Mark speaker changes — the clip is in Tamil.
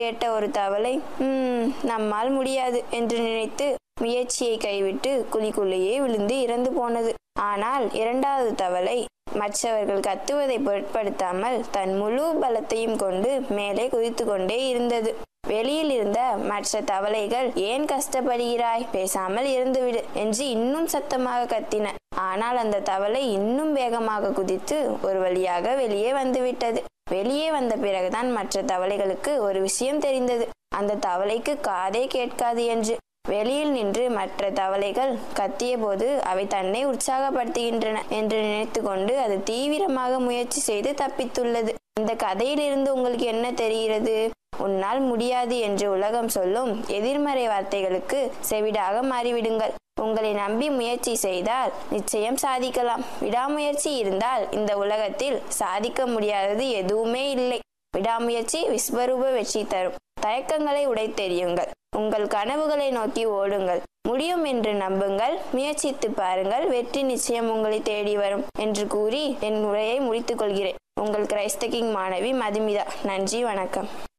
Speaker 1: கேட்ட ஒரு தவளை ம் நம்மால் முடியாது என்று நினைத்து முயற்சியை கைவிட்டு குழிக்குள்ளேயே விழுந்து இறந்து போனது ஆனால் இரண்டாவது தவளை மற்றவர்கள் கத்துவதை பொருட்படுத்தாமல் தன் முழு பலத்தையும் கொண்டு மேலே குதித்து கொண்டே இருந்தது வெளியில் இருந்த மற்ற தவளைகள் ஏன் கஷ்டப்படுகிறாய் பேசாமல் இருந்துவிடு என்று இன்னும் சத்தமாக கத்தின ஆனால் அந்த தவளை இன்னும் வேகமாக குதித்து ஒரு வழியாக வெளியே வந்துவிட்டது வெளியே வந்த பிறகுதான் மற்ற தவளைகளுக்கு ஒரு விஷயம் தெரிந்தது அந்த தவளைக்கு காதே கேட்காது என்று வெளியில் நின்று மற்ற தவளைகள் கத்திய போது அவை தன்னை உற்சாகப்படுத்துகின்றன என்று நினைத்து கொண்டு அது தீவிரமாக முயற்சி செய்து தப்பித்துள்ளது இந்த கதையிலிருந்து உங்களுக்கு என்ன தெரிகிறது உன்னால் முடியாது என்று உலகம் சொல்லும் எதிர்மறை வார்த்தைகளுக்கு செவிடாக மாறிவிடுங்கள் உங்களை நம்பி முயற்சி செய்தால் நிச்சயம் சாதிக்கலாம் விடாமுயற்சி இருந்தால் இந்த உலகத்தில் சாதிக்க முடியாதது எதுவுமே இல்லை விடாமுயற்சி விஸ்வரூப வெற்றி தரும் தயக்கங்களை உடைத்தெறியுங்கள் உங்கள் கனவுகளை நோக்கி ஓடுங்கள் முடியும் என்று நம்புங்கள் முயற்சித்து பாருங்கள் வெற்றி நிச்சயம் உங்களை தேடி வரும் என்று கூறி என் உரையை முடித்துக் கொள்கிறேன் உங்கள் கிரைஸ்த கிங் மாணவி மதுமிதா நன்றி வணக்கம்